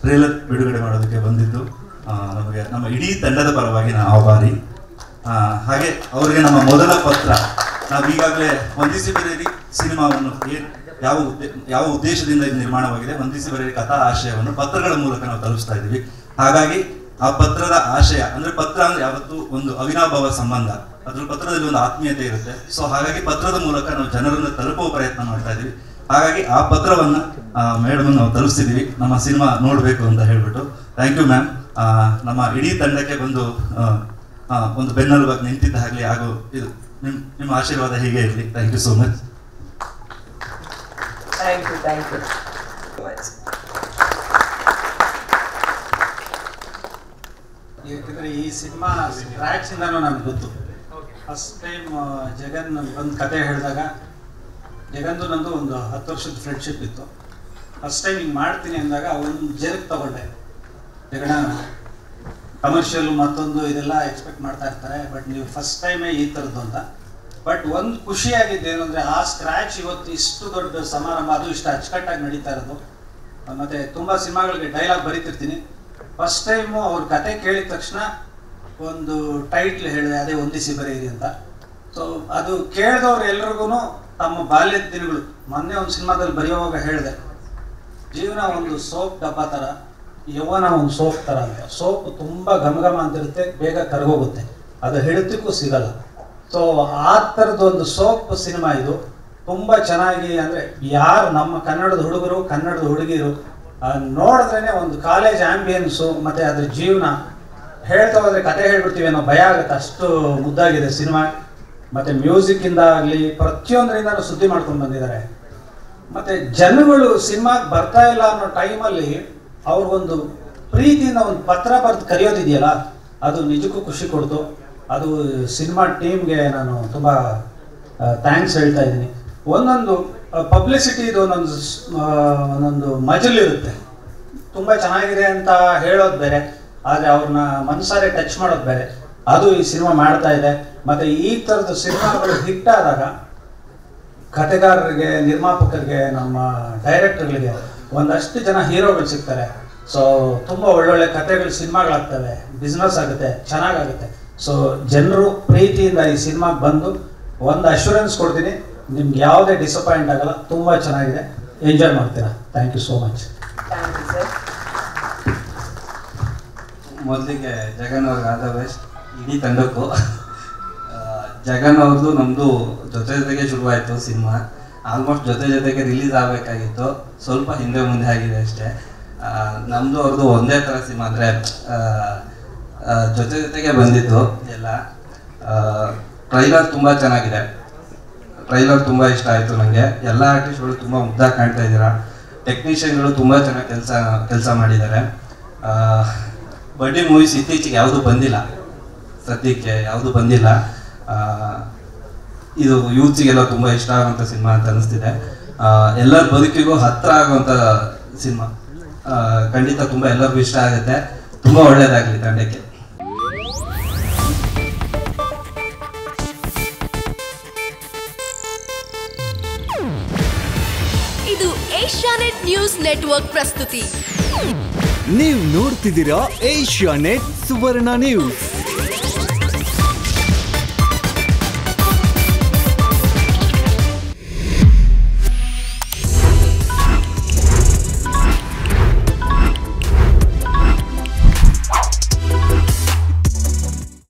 trailer ಬಿಡುಗಡೆ ಮಾಡೋದಕ್ಕೆ ಬಂದಿದ್ದು ಆ, ನಮಗೆ ನಮ್ಮ ಇಡೀ ತಂಡದ ಪರವಾಗಿ ನಾನು ಆಭಾರಿ ಆ, ಹಾಗೆ ಅವರಿಗೆ ನಮ್ಮ ಮೊದಲ ಪತ್ರ ನಾವು ಈಗಾಗಲೇ ವಂದಿಸಿ ಬರೆಯಿರಿ ಸಿನಿಮಾವನ್ನು ಏನ್ ಯಾವ ಉದ್ದೇ ಯಾವ ಉದ್ದೇಶದಿಂದ ಇದು ನಿರ್ಮಾಣವಾಗಿದೆ ವಂದಿಸಿ ಬರೆಯಿರಿ ಕಥಾ ಆಶಯವನ್ನು ಪತ್ರಗಳ ಮೂಲಕ ನಾವು ತಲುಪಿಸ್ತಾ ಇದ್ದೀವಿ ಹಾಗಾಗಿ ಆ ಪತ್ರದ ಆಶಯ ಅಂದ್ರೆ ಪತ್ರ ಅಂದ್ರೆ ಯಾವತ್ತೂ ಒಂದು ಅವಿನಾಭಾವ ಸಂಬಂಧ ಅದ್ರ ಪತ್ರದಲ್ಲಿ ಒಂದು ಆತ್ಮೀಯತೆ ಇರುತ್ತೆ ಸೊ ಹಾಗಾಗಿ ಪತ್ರದ ಮೂಲಕ ನಾವು ಜನರನ್ನು ತಲುಪುವ ಪ್ರಯತ್ನ ಮಾಡ್ತಾ ಇದ್ದೀವಿ ಹಾಗಾಗಿ ಆ ಪತ್ರವನ್ನ ಮೇಡಮ್ ನಾವು ತಲುಪಿಸಿದೀವಿ ನಮ್ಮ ಸಿನಿಮಾ ನೋಡಬೇಕು ಅಂತ ಹೇಳ್ಬಿಟ್ಟು ಥ್ಯಾಂಕ್ ಯು ಮ್ಯಾಮ್ ನಮ್ಮ ಇಡೀ ತಂಡಕ್ಕೆ ಬಂದು ಆ, ಆ, ಒಂದು ಬೆನ್ನೆಲುಬಾಗಿ ನಿಂತಿದ್ದಾಗಲಿ ಹಾಗೂ ಇದು ನಿಮ್ ನಿಮ್ಮ ಆಶೀರ್ವಾದ ಹೀಗೆ ಇರಲಿ thank you so much thank you thank you much ಯಾಕಂದ್ರೆ ಈ ಸಿನಿಮಾ ಸ್ಕ್ರಾಚ್ ಇಂದಾನು ನಮ್ಗೆ ಗೊತ್ತು ಫಸ್ಟ್ ಟೈಮ್ ಜಗನ್ ಒಂದು ಕತೆ ಹೇಳಿದಾಗ ಜಗನ್ದು ನಂದು ಒಂದು ಹತ್ತು ವರ್ಷದ ಫ್ರೆಂಡ್ಶಿಪ್ ಇತ್ತು ಫಸ್ಟ್ ಟೈಮ್ ಹಿಂಗೆ ಮಾಡ್ತೀನಿ ಅಂದಾಗ ಒಂದು ಜೆರಕ್ ತಗೊಂಡೆ ಜಗಣ ಕಮರ್ಷಿಯಲ್ ಮತ್ತೊಂದು ಇದೆಲ್ಲ ಎಕ್ಸ್ಪೆಕ್ಟ್ ಮಾಡ್ತಾ ಇರ್ತಾರೆ ಬಟ್ ನೀವು ಫಸ್ಟ್ ಟೈಮೇ ಈ ಥರದ್ದು ಅಂತ ಬಟ್ ಒಂದು ಖುಷಿಯಾಗಿದ್ದು ಏನು ಅಂದರೆ ಆ ಸ್ಕ್ರ್ಯಾಚ್ ಇವತ್ತು ಇಷ್ಟು ದೊಡ್ಡ ಸಮಾರಂಭ ಅದು ಇಷ್ಟು ಅಚ್ಚುಕಟ್ಟಾಗಿ ನಡೀತಾ ಇರೋದು ಮತ್ತೆ ತುಂಬ ಸಿನಿಮಾಗಳಿಗೆ ಡೈಲಾಗ್ ಬರೀತಿರ್ತೀನಿ ಫಸ್ಟ್ ಟೈಮು ಅವ್ರ ಕತೆ ಕೇಳಿದ ತಕ್ಷಣ ಒಂದು ಟೈಟ್ಲ್ ಹೇಳಿದೆ ಅದೇ ಹೊಂದಿಸಿ ಬರೆಯಿರಿ ಅಂತ ಸೊ ಅದು ಕೇಳಿದವ್ರು ಎಲ್ರಿಗೂ ತಮ್ಮ ಬಾಲ್ಯದ ದಿನಗಳು ಮೊನ್ನೆ ಒಂದು ಸಿನಿಮಾದಲ್ಲಿ ಬರೆಯುವಾಗ ಹೇಳಿದೆ ಜೀವನ ಒಂದು ಸೋಪ್ ಡಬ್ಬ ಥರ ಯೌವನ ಒಂದು ಸೋಪ್ ಥರ ಅಂತ ಸೋಪ್ ತುಂಬ ಘಮಘಮ ಅಂತಿರುತ್ತೆ ಬೇಗ ಕರಗೋಗುತ್ತೆ ಅದು ಹಿಡಿತಕ್ಕೂ ಸಿಗಲ್ಲ ಸೊ ಆ ಥರದ್ದು ಒಂದು ಸೋಪ್ ಸಿನಿಮಾ ಇದು ತುಂಬ ಚೆನ್ನಾಗಿ ಅಂದರೆ ಯಾರು ನಮ್ಮ ಕನ್ನಡದ ಹುಡುಗರು ಕನ್ನಡದ ಹುಡುಗಿರು ಆ, ನೋಡಿದ್ರೇನೆ ಒಂದು ಕಾಲೇಜ್ ಆಂಬಿಯನ್ಸು ಮತ್ತು ಅದ್ರ ಜೀವನ ಹೇಳ್ತಾ ಹೋದ್ರೆ ಕತೆ ಹೇಳ್ಬಿಡ್ತೀವಿ ಅನ್ನೋ ಭಯ ಆಗುತ್ತೆ ಅಷ್ಟು ಮುದ್ದಾಗಿದೆ ಸಿನಿಮಾ ಮತ್ತು ಮ್ಯೂಸಿಕ್ಕಿಂದ ಆಗಲಿ ಪ್ರತಿಯೊಂದರಿಂದನೂ ಸುದ್ದಿ ಮಾಡ್ಕೊಂಡು ಬಂದಿದ್ದಾರೆ ಮತ್ತೆ ಜನಗಳು ಸಿನಿಮಾಗೆ ಬರ್ತಾ ಇಲ್ಲ ಅನ್ನೋ ಟೈಮಲ್ಲಿ ಅವ್ರಿಗೊಂದು ಪ್ರೀತಿಯಿಂದ ಒಂದು ಪತ್ರ ಬರೆದು ಕರೆಯೋದಿದೆಯಲ್ಲ ಅದು ನಿಜಕ್ಕೂ ಖುಷಿ ಕೊಡ್ತು ಅದು ಸಿನಿಮಾ ಟೀಮ್ಗೆ ನಾನು ತುಂಬ ಥ್ಯಾಂಕ್ಸ್ ಹೇಳ್ತಾ ಇದ್ದೀನಿ ಒಂದೊಂದು ಪಬ್ಲಿಸಿಟಿದು ಒಂದೊಂದು ಸ್- ಆ, ಒಂದೊಂದು ಮಜಲಿರುತ್ತೆ ತುಂಬ ಚೆನ್ನಾಗಿದೆ ಅಂತ ಹೇಳೋದು ಬೇರೆ ಆದರೆ ಅವ್ರನ್ನ ಮನಸಾರೆ ಟಚ್ ಮಾಡೋದು ಬೇರೆ ಅದು ಈ ಸಿನಿಮಾ ಮಾಡ್ತಾ ಇದೆ ಮತ್ತು ಈ ಥರದ ಸಿನಿಮಾಗಳು ಹಿಟ್ ಆದಾಗ ಕತೆಗಾರರಿಗೆ ನಿರ್ಮಾಪಕರಿಗೆ ನಮ್ಮ ಡೈರೆಕ್ಟರ್ಗಳಿಗೆ ಒಂದಷ್ಟು ಜನ ಹೀರೋಗಳು ಸಿಗ್ತಾರೆ ಸೊ ತುಂಬ ಒಳ್ಳೊಳ್ಳೆ ಕತೆಗಳು ಸಿನಿಮಾಗಳಾಗ್ತವೆ ಬಿಸ್ನೆಸ್ ಆಗುತ್ತೆ ಚೆನ್ನಾಗಾಗುತ್ತೆ ಸೊ ಜನರು ಪ್ರೀತಿಯಿಂದ ಈ ಸಿನಿಮಾಗೆ ಬಂದು ಒಂದು ಅಶ್ಯೂರೆನ್ಸ್ ಕೊಡ್ತೀನಿ ನಿಮ್ಗೆ ಯಾವುದೇ ಡಿಸಪಾಯಿಂಟ್ ಆಗಲ್ಲ ತುಂಬ ಚೆನ್ನಾಗಿದೆ ಎಂಜಾಯ್ ಮಾಡ್ತೀರಾ thank you so much thank you sir ಮೊದಲಿಗೆ ಜಗನ್ ಅವ್ರಿಗೆ ಆದ ಬೆಸ್ಟ್ ಇಡೀ ತಂಡಕ್ಕೂ ಆ, ಜಗನ್ ಅವ್ರದ್ದು ನಮ್ಮದು ಜೊತೆ ಜೊತೆಗೆ ಶುರುವಾಯಿತು ಸಿನಿಮಾ ಆಲ್ಮೋಸ್ಟ್ ಜೊತೆ ಜೊತೆಗೆ ರಿಲೀಸ್ ಆಗಬೇಕಾಗಿತ್ತು ಸ್ವಲ್ಪ ಹಿಂದೆ ಮುಂದೆ ಆಗಿದೆ ಅಷ್ಟೇ ಆ, ನಮ್ದು ಅವ್ರದ್ದು ಒಂದೇ ಥರ ಸಿನಿಮಾ ಅಂದರೆ ಜೊತೆ ಜೊತೆಗೆ ಬಂದಿದ್ದು ಎಲ್ಲ ಟ್ರೈಲರ್ ತುಂಬ ಚೆನ್ನಾಗಿದೆ ಟ್ರೈಲರ್ ತುಂಬ ಇಷ್ಟ ಆಯಿತು ನನಗೆ ಎಲ್ಲ ಆರ್ಟಿಸ್ಟ್ಗಳು ತುಂಬ ಮುಗ್ದಾಗಿ ಕಾಣ್ತಾ ಇದ್ದೀರಾ ಟೆಕ್ನಿಷಿಯನ್ಗಳು ತುಂಬ ಚೆನ್ನಾಗಿ ಕೆಲಸ ಕೆಲಸ ಮಾಡಿದ್ದಾರೆ ಬಡ್ಡಿ ಮೂವೀಸ್ ಇತ್ತೀಚೆಗೆ ಯಾವುದು ಬಂದಿಲ್ಲ ಸದ್ಯಕ್ಕೆ ಯಾವುದು ಬಂದಿಲ್ಲ ಆ, ಇದು ಯೂತ್ಸಿಗೆಲ್ಲ ತುಂಬ ಇಷ್ಟ ಆಗುವಂಥ ಸಿನಿಮಾ ಅಂತ ಅನಿಸ್ತಿದೆ ಎಲ್ಲರ ಬದುಕಿಗೂ ಹತ್ರ ಆಗುವಂಥ ಸಿನಿಮಾ ಖಂಡಿತ ತುಂಬ ಎಲ್ಲರಿಗೂ ಇಷ್ಟ ಆಗುತ್ತೆ ತುಂಬ ಒಳ್ಳೆಯದಾಗಲಿ ತಂಡಕ್ಕೆ ಇದು ಏಷ್ಯಾನೆಟ್ ನ್ಯೂಸ್ ನೆಟ್ವರ್ಕ್ ಪ್ರಸ್ತುತಿ ನೀವು ನೋಡ್ತಿದ್ದೀರಾ ಏಷ್ಯಾ ನೆಟ್ ಸುವರ್ಣ ನ್ಯೂಸ್